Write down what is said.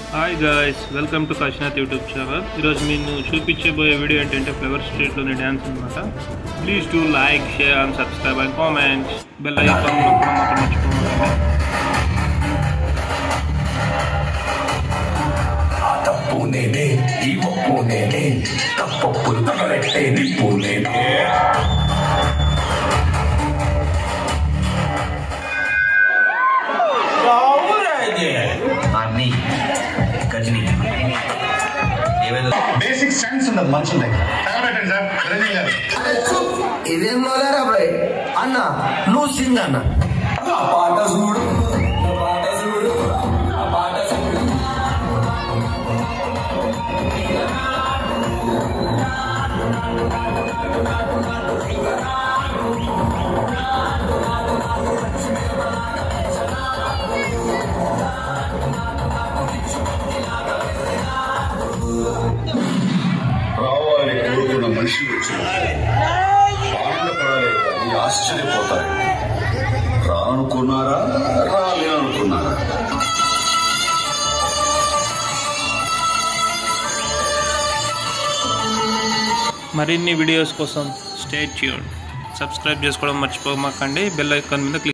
hi guys welcome to Kashinath YouTube channel ఈరోజు నేను చూపించబోయే వీడియో ఏంటంటే ఫ్లవర్ స్ట్రీట్లోని డ్యాన్స్ అనమాట please to like share and subscribe and comment bell icon నొక్కడం మాత్రం మర్చిపోకండి ఆ తప్పు నేనే ఈ ఒప్పు నేనే తప్పప్పులు తగలెట్టే నిప్పు నేనే అన్ని గజని ఏవేదో బేసిక్ సెన్స్ ఉండదు మనుషుల దగ్గర తగలబెట్టండి సార్ రంజన్ గారు ఇదేం మొదలరా భయ్ అన్న నువ్వు సింగ్ అన్న ఆ పాట చూడు ఆ పాట చూడు ఆ పాట చూడు రావాలని కోరుకున్న మనిషి వచ్చినప్పుడు ఆనందపడాలి కానీ ఆశ్చర్యపోతారు రానుకున్నారా రాలేనుకున్నారా మరిన్ని వీడియోస్ కోసం స్టే ట్యూన్ సబ్స్క్రైబ్ చేసుకోవడం మర్చిపోమాకండి బెల్ ఐకాన్ మీద క్లిక్